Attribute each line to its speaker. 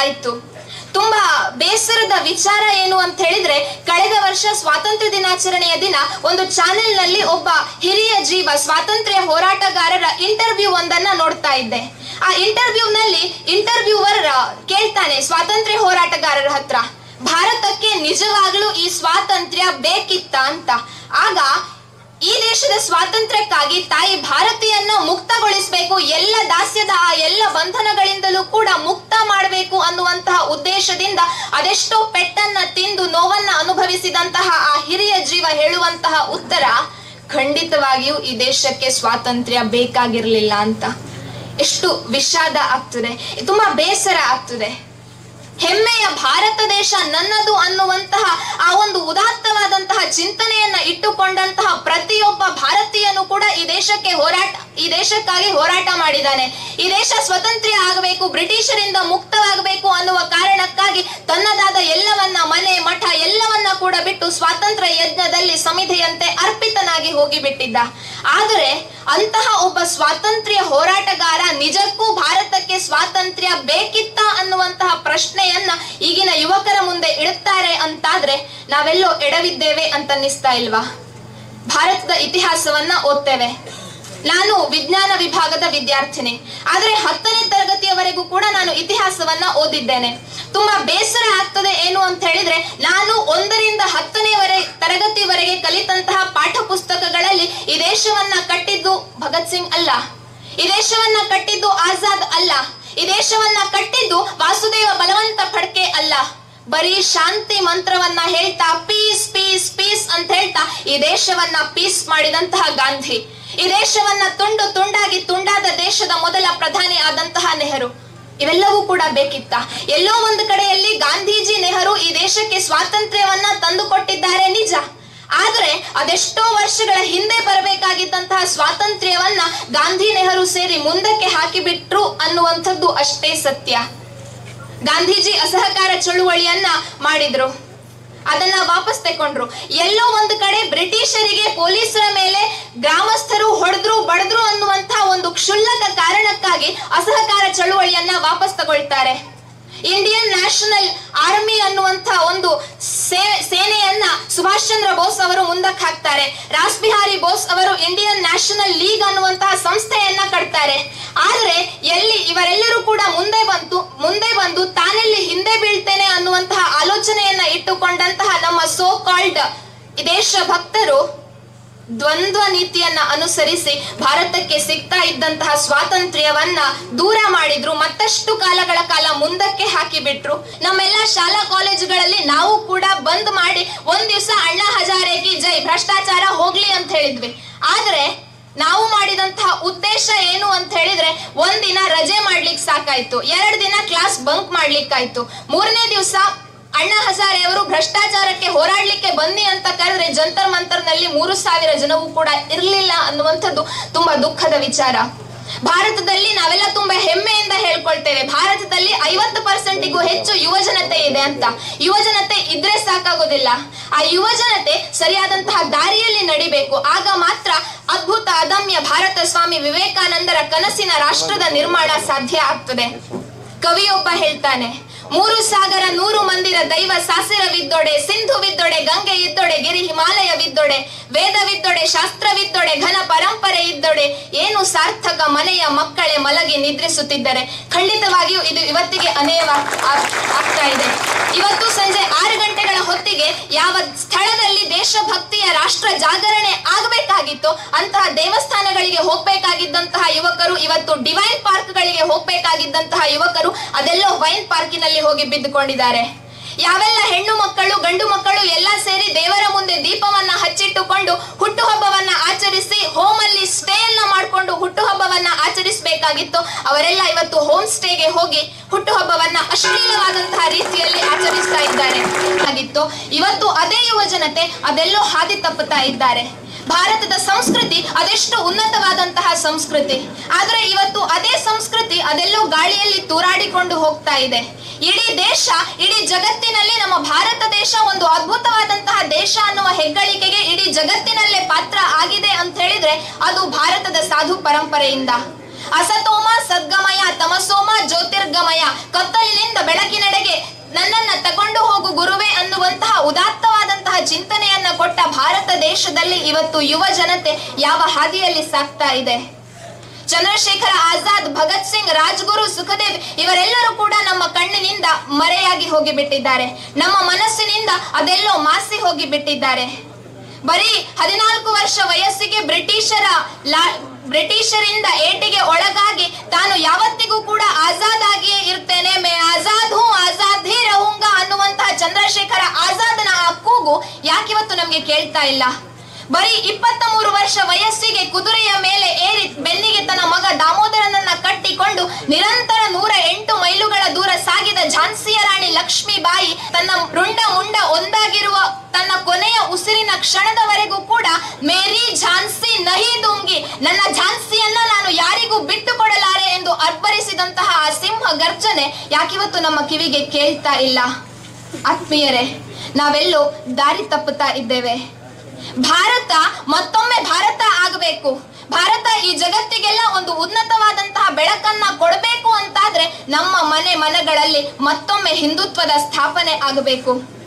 Speaker 1: ಆಯ್ತು ತುಂಬಾ ಬೇಸರದ ವಿಚಾರ ಏನು ಅಂತ ಹೇಳಿದ್ರೆ ಕಳೆದ ವರ್ಷ ಸ್ವಾತಂತ್ರ್ಯ ದಿನಾಚರಣೆಯ ದಿನ ಒಂದು ಚಾನೆಲ್ ನಲ್ಲಿ ಒಬ್ಬ ಹಿರಿಯ ಜೀವ ಸ್ವಾತಂತ್ರ್ಯ ಹೋರಾಟಗಾರರ ಇಂಟರ್ವ್ಯೂ ಒಂದನ್ನ ನೋಡ್ತಾ ಇದ್ದೆ ಆ ಇಂಟರ್ವ್ಯೂ ನಲ್ಲಿ ಇಂಟರ್ವ್ಯೂವರ್ ಕೇಳ್ತಾನೆ ಸ್ವಾತಂತ್ರ್ಯ ಹೋರಾಟಗಾರರ ಹತ್ರ ಭಾರತಕ್ಕೆ ನಿಜವಾಗ್ಲೂ ಈ ಸ್ವಾತಂತ್ರ್ಯ ಬೇಕಿತ್ತ ಅಂತ ಆಗ ಈ ದೇಶದ ಸ್ವಾತಂತ್ರ್ಯಕ್ಕಾಗಿ ತಾಯಿ ಭಾರತೀಯನ್ನ ಮುಕ್ತಗೊಳಿಸಬೇಕು ಎಲ್ಲ ದಾಸ್ಯದ ಆ ಎಲ್ಲ ಬಂಧನಗಳಿಂದಲೂ ಕೂಡ ಮುಕ್ತ ಮಾಡಬೇಕು ಅನ್ನುವಂತಹ ಉದ್ದೇಶದಿಂದ ಅದೆಷ್ಟೋ ಪೆಟ್ಟನ್ನ ತಿಂದು ನೋವನ್ನ ಅನುಭವಿಸಿದಂತಹ ಆ ಹಿರಿಯ ಜೀವ ಹೇಳುವಂತಹ ಉತ್ತರ ಖಂಡಿತವಾಗಿಯೂ ಈ ದೇಶಕ್ಕೆ ಸ್ವಾತಂತ್ರ್ಯ ಬೇಕಾಗಿರ್ಲಿಲ್ಲ ಅಂತ ಎಷ್ಟು ವಿಷಾದ ಆಗ್ತದೆ ತುಂಬಾ ಬೇಸರ ಆಗ್ತದೆ ಹೆಮ್ಮೆಯ ಭಾರತ ದೇಶ ನನ್ನದು ಅನ್ನುವಂತಹ ಆ ಒಂದು ಉದಾತ್ತವಾದಂತಹ ಚಿಂತನೆಯನ್ನ ಇಟ್ಟುಕೊಂಡಂತಹ ಪ್ರತಿಯೊಬ್ಬ ಭಾರತೀಯನು ಕೂಡ ಈ ದೇಶಕ್ಕೆ ಹೋರಾಟ ಈ ದೇಶಕ್ಕಾಗಿ ಹೋರಾಟ ಮಾಡಿದ್ದಾನೆ ಈ ದೇಶ ಸ್ವತಂತ್ರ ಆಗಬೇಕು ಬ್ರಿಟಿಷರಿಂದ ಮುಕ್ತವಾಗಬೇಕು ಅನ್ನುವ ಕಾರಣಕ್ಕಾಗಿ ತನ್ನದಾದ ಎಲ್ಲವನ್ನ ಮನೆ ಮಠ ಎಲ್ಲವನ್ನ ಕೂಡ ಬಿಟ್ಟು ಸ್ವಾತಂತ್ರ್ಯ ಯಜ್ಞದಲ್ಲಿ ಸಮಿತಿಯಂತೆ ಅರ್ಪಿತನಾಗಿ ಹೋಗಿಬಿಟ್ಟಿದ್ದ ಆದರೆ ಅಂತಹ ಒಬ್ಬ ಸ್ವಾತಂತ್ರ್ಯ ಹೋರಾಟಗಾರ ನಿಜಕ್ಕೂ ಭಾರತಕ್ಕೆ ಸ್ವಾತಂತ್ರ್ಯ ಬೇಕಿತ್ತ ಅನ್ನುವಂತಹ ಪ್ರಶ್ನೆಯನ್ನ ಈಗಿನ ಯುವಕರ ಮುಂದೆ ಇಡುತ್ತಾರೆ ಅಂತಾದ್ರೆ ನಾವೆಲ್ಲೋ ಎಡವಿದ್ದೇವೆ ಅಂತ ಅನ್ನಿಸ್ತಾ ಇಲ್ವಾ ಭಾರತದ ಇತಿಹಾಸವನ್ನ ಓದ್ತೇವೆ ನಾನು ವಿಜ್ಞಾನ ವಿಭಾಗದ ವಿದ್ಯಾರ್ಥಿನಿ ಆದ್ರೆ ಹತ್ತನೇ ತರಗತಿಯವರೆಗೂ ಕೂಡ ನಾನು ಇತಿಹಾಸವನ್ನ ಓದಿದ್ದೇನೆ ತುಂಬಾ ಬೇಸರ ಆಗ್ತದೆ ಏನು ಅಂತ ಹೇಳಿದ್ರೆ ನಾನು ಒಂದರಿಂದ ಹತ್ತನೇವರೆ ತರಗತಿವರೆಗೆ ಕಲಿತಂತಹ ಪಾಠ ಪುಸ್ತಕಗಳಲ್ಲಿ ಈ ದೇಶವನ್ನ ಕಟ್ಟಿದ್ದು ಭಗತ್ ಸಿಂಗ್ ಅಲ್ಲ ಈ ದೇಶವನ್ನ ಕಟ್ಟಿದ್ದು ಆಜಾದ್ ಅಲ್ಲ ಈ ದೇಶವನ್ನ ಕಟ್ಟಿದ್ದು ವಾಸುದೇವ ಬಲವಂತ ಫಡ್ಕೆ ಅಲ್ಲ ಬರೀ ಶಾಂತಿ ಮಂತ್ರವನ್ನ ಹೇಳ್ತಾ ಪೀಸ್ ಪೀಸ್ ಪೀಸ್ ಅಂತ ಹೇಳ್ತಾ ಈ ದೇಶವನ್ನ ಪೀಸ್ ಮಾಡಿದಂತಹ ಗಾಂಧಿ ಈ ದೇಶವನ್ನ ತುಂಡು ತುಂಡಾಗಿ ತುಂಡಾದ ದೇಶದ ಮೊದಲ ಪ್ರಧಾನಿ ಆದಂತಹ ನೆಹರು ಇವೆಲ್ಲವೂ ಕೂಡ ಬೇಕಿತ್ತ ಎಲ್ಲೋ ಒಂದು ಕಡೆಯಲ್ಲಿ ಗಾಂಧೀಜಿ ನೆಹರು ಈ ದೇಶಕ್ಕೆ ಸ್ವಾತಂತ್ರ್ಯವನ್ನ ತಂದುಕೊಟ್ಟಿದ್ದಾರೆ ನಿಜ ಆದ್ರೆ ಅದೆಷ್ಟೋ ವರ್ಷಗಳ ಹಿಂದೆ ಬರಬೇಕಾಗಿದ್ದಂತಹ ಸ್ವಾತಂತ್ರ್ಯವನ್ನ ಗಾಂಧಿ ನೆಹರು ಸೇರಿ ಮುಂದಕ್ಕೆ ಹಾಕಿಬಿಟ್ರು ಅನ್ನುವಂಥದ್ದು ಅಷ್ಟೇ ಸತ್ಯ ಗಾಂಧೀಜಿ ಅಸಹಕಾರ ಚಳುವಳಿಯನ್ನ ಮಾಡಿದ್ರು ಅದನ್ನ ವಾಪಸ್ ತಕೊಂಡ್ರು ಎಲ್ಲೋ ಒಂದು ಕಡೆ ಬ್ರಿಟಿಷರಿಗೆ ಪೊಲೀಸರ ಮೇಲೆ ಗ್ರಾಮಸ್ಥರು ಹೊಡೆದ್ರು ಬಡದ್ರು ಅನ್ನುವಂತಹ ಒಂದು ಕ್ಷುಲ್ಲಕ ಕಾರಣಕ್ಕಾಗಿ ಅಸಹಕಾರ ಚಳುವಳಿಯನ್ನ ವಾಪಸ್ ತಗೊಳ್ತಾರೆ ಇಂಡಿಯನ್ ನ್ಯಾಷನಲ್ ಆರ್ಮಿ ಅನ್ನುವಂತ ಒಂದು ಸೇ- ಸೇನೆಯನ್ನ ಸುಭಾಷ್ ಚಂದ್ರ ಬೋಸ್ ಅವರು ಮುಂದಕ್ಕೆ ಹಾಕ್ತಾರೆ ರಾಸ್ ಬಿಹಾರಿ ಬೋಸ್ ಅವರು ಇಂಡಿಯನ್ ನ್ಯಾಷನಲ್ ಲೀಗ್ ಅನ್ನುವಂತಹ ಸಂಸ್ಥೆಯನ್ನ ಕಟ್ತಾರೆ ಆದ್ರೆ ಎಲ್ಲಿ ಇವರೆಲ್ಲರೂ ಕೂಡ ಮುಂದೆ ಬಂತು ಮುಂದೆ ಬಂದು ತಾನೆಲ್ಲಿ ಹಿಂದೆ ಬೀಳ್ತೇನೆ ಅನ್ನುವಂತಹ ಆಲೋಚನೆಯನ್ನ ಇಟ್ಟುಕೊಂಡಂತಹ ನಮ್ಮ ಸೋ ಕಾಲ್ಡ್ ದೇಶ ಭಕ್ತರು ದ್ವಂದ್ವ ನೀತಿಯನ್ನ ಅನುಸರಿಸಿ ಭಾರತಕ್ಕೆ ಸಿಗ್ತಾ ಇದ್ದಂತಹ ಸ್ವಾತಂತ್ರ್ಯವನ್ನ ದೂರ ಮಾಡಿದ್ರು ಮತ್ತಷ್ಟು ಕಾಲಗಳ ಕಾಲ ಮುಂದಕ್ಕೆ ಹಾಕಿಬಿಟ್ರು ನಮ್ಮೆಲ್ಲ ಶಾಲಾ ಕಾಲೇಜುಗಳಲ್ಲಿ ನಾವು ಕೂಡ ಬಂದ್ ಮಾಡಿ ಒಂದ್ ದಿವಸ ಅಣ್ಣಾ ಹಜಾರೆ ಕಿ ಜೈ ಭ್ರಷ್ಟಾಚಾರ ಹೋಗ್ಲಿ ಅಂತ ಹೇಳಿದ್ವಿ ಆದ್ರೆ ನಾವು ಮಾಡಿದಂತಹ ಉದ್ದೇಶ ಏನು ಅಂತ ಹೇಳಿದ್ರೆ ಒಂದಿನ ರಜೆ ಮಾಡ್ಲಿಕ್ಕೆ ಸಾಕಾಯ್ತು ಎರಡ್ ದಿನ ಕ್ಲಾಸ್ ಬಂಕ್ ಮಾಡ್ಲಿಕ್ಕಾಯ್ತು ಮೂರನೇ ದಿವಸ ಅಣ್ಣಾ ಹಜಾರೆ ಅವರು ಭ್ರಷ್ಟಾಚಾರಕ್ಕೆ ಹೋರಾಡ್ಲಿಕ್ಕೆ ಬನ್ನಿ ಅಂತ ಕರೆದ್ರೆ ಜಂತರ್ ಮಂತರ್ನಲ್ಲಿ ಮೂರು ಸಾವಿರ ಜನವೂ ಕೂಡ ಇರ್ಲಿಲ್ಲ ಅನ್ನುವಂಥದ್ದು ತುಂಬಾ ದುಃಖದ ವಿಚಾರ ಭಾರತದಲ್ಲಿ ನಾವೆಲ್ಲ ತುಂಬಾ ಹೆಮ್ಮೆಯಿಂದ ಹೇಳ್ಕೊಳ್ತೇವೆ ಭಾರತದಲ್ಲಿ ಐವತ್ತು ಪರ್ಸೆಂಟಿಗೂ ಹೆಚ್ಚು ಯುವಜನತೆ ಇದೆ ಅಂತ ಯುವಜನತೆ ಇದ್ರೆ ಸಾಕಾಗೋದಿಲ್ಲ ಆ ಯುವಜನತೆ ಸರಿಯಾದಂತಹ ದಾರಿಯಲ್ಲಿ ನಡಿಬೇಕು ಆಗ ಮಾತ್ರ ಅದ್ಭುತ ಅದಮ್ಯ ಭಾರತ ಸ್ವಾಮಿ ವಿವೇಕಾನಂದರ ಕನಸಿನ ರಾಷ್ಟ್ರದ ನಿರ್ಮಾಣ ಸಾಧ್ಯ ಆಗ್ತದೆ ಕವಿಯೊಬ್ಬ ಹೇಳ್ತಾನೆ ಮೂರು ಸಾಗರ ನೂರು ಮಂದಿರ ದೈವ ಸಾಸಿರವಿದ್ದೊಡೆ ಸಿಂಧುವಿದ್ದೊಡೆ ಗಂಗೆ ಇದ್ದೊಡೆ ಗಿರಿ ಹಿಮಾಲಯವಿದ್ದೊಡೆ ವೇದವಿದ್ದೊಡೆ ಶಾಸ್ತ್ರವಿದ್ದೊಡೆ ಘನ ಪರಂಪರೆ ಇದ್ದೊಡೆ ಏನು ಸಾರ್ಥಕ ಮನೆಯ ಮಕ್ಕಳೇ ಮಲಗಿ ನಿದ್ರಿಸುತ್ತಿದ್ದರೆ ಖಂಡಿತವಾಗಿಯೂ ಇದು ಇವತ್ತಿಗೆ ಅನೇವ ಆಗ್ತಾ ಇದೆ ಇವತ್ತು ಸಂಜೆ ಆರು ಗಂಟೆಗಳ ಹೊತ್ತಿಗೆ ಯಾವ ಸ್ಥಳದಲ್ಲಿ ದೇಶಭಕ್ತಿಯ ರಾಷ್ಟ್ರ ಜಾಗರಣೆ ಆಗಬೇಕಾಗಿತ್ತು ಅಂತಹ ದೇವಸ್ಥಾನಗಳಿಗೆ ಹೋಗ್ಬೇಕಾಗಿದ್ದಂತಹ ಯುವಕರು ಇವತ್ತು ಡಿವೈನ್ ಪಾರ್ಕ್ಗಳಿಗೆ ಹೋಗ್ಬೇಕಾಗಿದ್ದಂತಹ ಯುವಕರು ಅದೆಲ್ಲೋ ವೈನ್ ಪಾರ್ಕಿನಲ್ಲಿ ಹೋಗಿ ಬಿದ್ದುಕೊಂಡಿದ್ದಾರೆ ಯಾವೆಲ್ಲ ಹೆಣ್ಣು ಮಕ್ಕಳು ಗಂಡು ಮಕ್ಕಳು ಎಲ್ಲ ಸೇರಿ ದೇವರ ಮುಂದೆ ದೀಪವನ್ನ ಹಚ್ಚಿಟ್ಟುಕೊಂಡು ಹುಟ್ಟುಹಬ್ಬವನ್ನ ಆಚರಿಸಿ ಹೋಮಲ್ಲಿ ಸ್ಟೇ ಅನ್ನ ಮಾಡಿಕೊಂಡು ಹುಟ್ಟುಹಬ್ಬವನ್ನ ಆಚರಿಸಬೇಕಾಗಿತ್ತು ಅವರೆಲ್ಲ ಇವತ್ತು ಹೋಮ್ ಸ್ಟೇಗೆ ಹೋಗಿ ಹುಟ್ಟುಹಬ್ಬವನ್ನ ಅಶ್ಲೀಲವಾದಂತಹ ರೀತಿಯಲ್ಲಿ ಆಚರಿಸ್ತಾ ಇದ್ದಾರೆ ಆಗಿತ್ತು ಇವತ್ತು ಅದೇ ಯುವ ಜನತೆ ಅದೆಲ್ಲೋ ಹಾದಿ ತಪ್ಪುತ್ತಾ ಇದ್ದಾರೆ ಭಾರತದ ಸಂಸ್ಕೃತಿ ಅದೆಷ್ಟು ಉನ್ನತವಾದಂತಹ ಸಂಸ್ಕೃತಿ ಆದ್ರೆ ಇವತ್ತು ಅದೇ ಸಂಸ್ಕೃತಿ ಅದೆಲ್ಲೋ ಗಾಳಿಯಲ್ಲಿ ತೂರಾಡಿಕೊಂಡು ಹೋಗ್ತಾ ಇದೆ ಇಡೀ ದೇಶ ಇಡೀ ಜಗತ್ತಿನಲ್ಲಿ ನಮ್ಮ ಭಾರತ ದೇಶ ಒಂದು ಅದ್ಭುತವಾದಂತಹ ದೇಶ ಅನ್ನುವ ಹೆಗ್ಗಳಿಕೆಗೆ ಇಡೀ ಜಗತ್ತಿನಲ್ಲೇ ಪಾತ್ರ ಆಗಿದೆ ಅಂತ ಹೇಳಿದ್ರೆ ಅದು ಭಾರತದ ಸಾಧು ಪರಂಪರೆಯಿಂದ ಅಸತೋಮ ಸದ್ಗಮಯ ತಮಸೋಮ ಜ್ಯೋತಿರ್ಗಮಯ ಕತ್ತಲಿನಿಂದ ಬೆಳಕಿನೆಡೆಗೆ ನನ್ನನ್ನ ತಗೊಂಡು ಹೋಗು ಗುರುವೆ ಅನ್ನುವಂತಹ ಉದಾತ್ತವಾದಂತಹ ಚಿಂತನೆಯನ್ನ ಕೊಟ್ಟ ಭಾರತ ದೇಶದಲ್ಲಿ ಇವತ್ತು ಯುವ ಜನತೆ ಯಾವ ಹಾದಿಯಲ್ಲಿ ಸಾಕ್ತಾ ಇದೆ ಚಂದ್ರಶೇಖರ ಆಜಾದ್ ಭಗತ್ ಸಿಂಗ್ ರಾಜ್ಗುರು ಸುಖದೇವ್ ಇವರೆಲ್ಲರೂ ಕೂಡ ನಮ್ಮ ಕಣ್ಣಿನಿಂದ ಮರೆಯಾಗಿ ಹೋಗಿಬಿಟ್ಟಿದ್ದಾರೆ ನಮ್ಮ ಮನಸ್ಸಿನಿಂದ ಅದೆಲ್ಲೋ ಮಾಸಿ ಹೋಗಿಬಿಟ್ಟಿದ್ದಾರೆ ಬರೀ ಹದಿನಾಲ್ಕು ವರ್ಷ ವಯಸ್ಸಿಗೆ ಬ್ರಿಟಿಷರ ಲಾ ಬ್ರಿಟಿಷರಿಂದ ಏಟಿಗೆ ಒಳಗಾಗಿ ತಾನು ಯಾವತ್ತಿಗೂ ಕೂಡ ಆಜಾದ್ ಆಗಿಯೇ ಇರ್ತೇನೆ ಮೇ ಆಜಾದ್ ಹೂ ಆಜಾದ್ ಹಿ ರಹುಂಗ ಅನ್ನುವಂತಹ ಚಂದ್ರಶೇಖರ ಆಜಾದನ ಆ ಕೂಗು ಯಾಕಿವತ್ತು ನಮ್ಗೆ ಕೇಳ್ತಾ ಇಲ್ಲ ಬರೀ ಇಪ್ಪತ್ತ ಮೂರು ವರ್ಷ ವಯಸ್ಸಿಗೆ ಕುದುರೆಯ ಮೇಲೆ ಏರಿ ಬೆನ್ನಿಗೆ ತನ್ನ ಮಗ ದಾಮೋದರನನ್ನ ಕಟ್ಟಿಕೊಂಡು ನಿರಂತರ ನೂರ ಎಂಟು ಮೈಲುಗಳ ದೂರ ಸಾಗಿದ ಝಾನ್ಸಿಯ ರಾಣಿ ಲಕ್ಷ್ಮೀಬಾಯಿ ತನ್ನ ರುಂಡ ಮುಂಡ ಒಂದಾಗಿರುವ ತನ್ನ ಕೊನೆಯ ಉಸಿರಿನ ಕ್ಷಣದವರೆಗೂ ಕೂಡ ಮೇರಿ ಝಾನ್ಸಿ ನಹಿ ದೂಂಗಿ ನನ್ನ ಝಾನ್ಸಿಯನ್ನ ನಾನು ಯಾರಿಗೂ ಬಿಟ್ಟು ಕೊಡಲಾರೆ ಎಂದು ಅರ್ಪರಿಸಿದಂತಹ ಆ ಸಿಂಹ ಗರ್ಜನೆ ಯಾಕಿವತ್ತು ನಮ್ಮ ಕಿವಿಗೆ ಕೇಳ್ತಾ ಇಲ್ಲ ಆತ್ಮೀಯರೇ ನಾವೆಲ್ಲೋ ದಾರಿ ತಪ್ಪುತ್ತಾ ಇದ್ದೇವೆ ಭಾರತ ಮತ್ತೊಮ್ಮೆ ಭಾರತ ಆಗಬೇಕು ಭಾರತ ಈ ಜಗತ್ತಿಗೆಲ್ಲ ಒಂದು ಉನ್ನತವಾದಂತಹ ಬೆಳಕನ್ನ ಕೊಡಬೇಕು ಅಂತಾದ್ರೆ ನಮ್ಮ ಮನೆ ಮನಗಳಲ್ಲಿ ಮತ್ತೊಮ್ಮೆ ಹಿಂದುತ್ವದ ಸ್ಥಾಪನೆ ಆಗಬೇಕು